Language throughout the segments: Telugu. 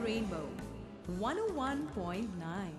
Rainbow 101.9.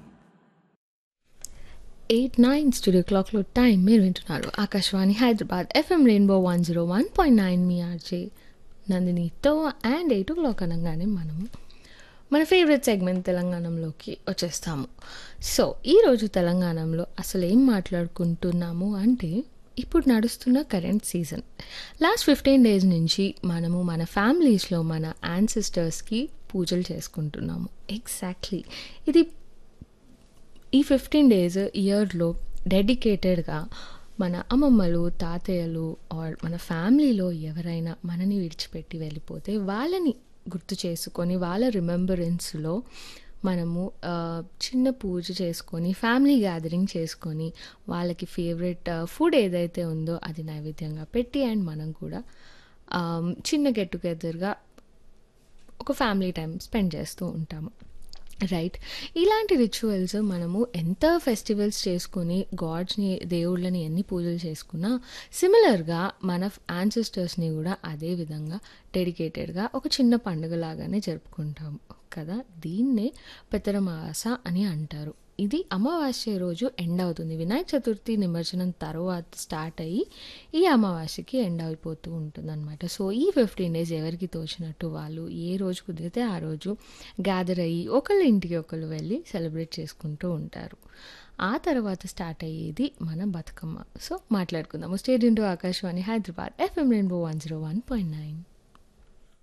ఎయిట్ నైన్ స్టూడియో క్లాక్లో టైం మీరు వింటున్నారు Akashvani Hyderabad FM rainbow one zero one point nine మీ ఆర్జే నందినితో అండ్ ఎయిట్ ఓ క్లాక్ అనగానే మనము మన ఫేవరెట్ సెగ్మెంట్ తెలంగాణలోకి వచ్చేస్తాము సో ఈరోజు తెలంగాణలో అసలు ఏం మాట్లాడుకుంటున్నాము అంటే ఇప్పుడు నడుస్తున్న current season last fifteen days నుంచి మనము మన ఫ్యామిలీస్లో మన యాన్సిస్టర్స్కి పూజలు చేసుకుంటున్నాము ఎగ్జాక్ట్లీ ఇది ఈ ఫిఫ్టీన్ డేస్ ఇయర్లో డెడికేటెడ్గా మన అమ్మమ్మలు తాతయ్యలు ఆర్ మన ఫ్యామిలీలో ఎవరైనా మనని విడిచిపెట్టి వెళ్ళిపోతే వాళ్ళని గుర్తు చేసుకొని వాళ్ళ రిమెంబరెన్స్లో మనము ఆ, చిన్న పూజ చేసుకొని ఫ్యామిలీ గ్యాదరింగ్ చేసుకొని వాళ్ళకి ఫేవరెట్ ఫుడ్ ఏదైతే ఉందో అది నైవేద్యంగా పెట్టి అండ్ మనం కూడా ఆ, చిన్న గెట్ టుగెదర్గా ఒక ఫ్యామిలీ టైం స్పెండ్ చేస్తూ ఉంటాము రైట్ ఇలాంటి రిచువల్స్ మనము ఎంత ఫెస్టివల్స్ చేసుకుని గాడ్స్ని దేవుళ్ళని ఎన్ని పూజలు చేసుకున్నా సిమిలర్గా మన యాన్సిస్టర్స్ని కూడా అదే విధంగా డెడికేటెడ్గా ఒక చిన్న పండుగలాగానే జరుపుకుంటాము కదా దీన్నే పెత్తరమాస అని అంటారు ఇది అమావాస్య రోజు ఎండ్ అవుతుంది వినాయక చతుర్థి నిమజ్జనం తర్వాత స్టార్ట్ అయ్యి ఈ అమావాస్యకి ఎండ్ అయిపోతూ ఉంటుంది అనమాట సో ఈ ఫిఫ్టీన్ డేస్ ఎవరికి తోచినట్టు వాళ్ళు ఏ రోజు కుదిరితే ఆ రోజు గ్యాదర్ అయ్యి ఒకళ్ళ ఇంటికి ఒకళ్ళు వెళ్ళి సెలబ్రేట్ చేసుకుంటూ ఉంటారు ఆ తర్వాత స్టార్ట్ అయ్యేది మన బతుకమ్మ సో మాట్లాడుకుందాము stay tuned to Akashvani Hyderabad FM rainbow one zero one point nine